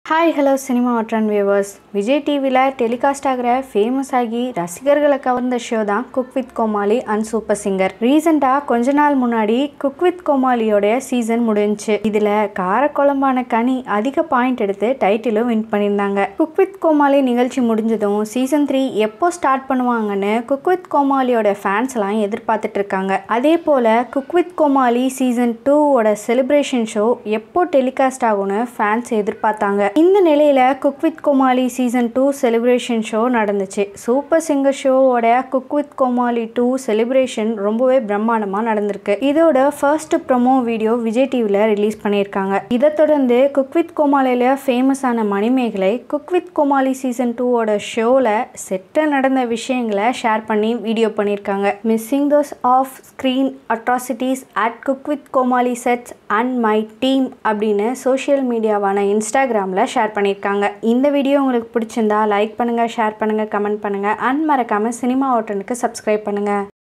hi hello cinema ஒற்றன் viewers Vijay டிவியில் telecast ஆகிற ஃபேமஸ் ஆகி ரசிகர்களை கவர்ந்த ஷோ தான் Cook with Komali and Super Singer ரீசெண்டாக கொஞ்ச நாள் முன்னாடி குக் வித் கோமாளியோடைய சீசன் முடிஞ்சுச்சு இதில் காரக்குழம்பான கனி அதிக பாயிண்ட் எடுத்து டைட்டிலும் வின் பண்ணியிருந்தாங்க குக் வித் கோமாளி நிகழ்ச்சி முடிஞ்சதும் சீசன் த்ரீ எப்போ ஸ்டார்ட் பண்ணுவாங்கன்னு குக் வித் கோமாளியோட ஃபேன்ஸ் எல்லாம் எதிர்பார்த்துட்டு இருக்காங்க அதே போல் குக் வித் கோமாளி சீசன் டூவோட செலிப்ரேஷன் ஷோ எப்போ டெலிகாஸ்ட் ஆகும்னு ஃபேன்ஸ் எதிர்பார்த்தாங்க இந்த நிலையில Cook with Komali season two celebration show நடந்துச்சு சூப்பர் சிங்கர் ஷோவோட Cook with Komali two celebration ரொம்பவே பிரம்மாண்டமா நடந்திருக்கு இதோட ஃபர்ஸ்ட் ப்ரொமோ வீடியோ விஜய் டிவியில் ரிலீஸ் பண்ணியிருக்காங்க இதை தொடர்ந்து குக் வித் கோமாளியில் ஃபேமஸான Manimegalai Cook with Komali season டூவோட ஷோவில் செட்டில் நடந்த விஷயங்களை ஷேர் பண்ணி வீடியோ பண்ணியிருக்காங்க missing those off screen atrocities at Cook with Komali sets and my team அப்படின்னு சோஷியல் மீடியாவான இன்ஸ்டாகிராமில் ஷேர் பண்ணியிருக்காங்க இந்த வீடியோ உங்களுக்கு பிடிச்சிருந்தா லைக் பண்ணுங்கள் ஷேர் பண்ணுங்கள் கமெண்ட் பண்ணுங்கள் அண்ட் மறக்காமல் சினிமா ஓட்டனுக்கு சப்ஸ்கிரைப் பண்ணுங்கள்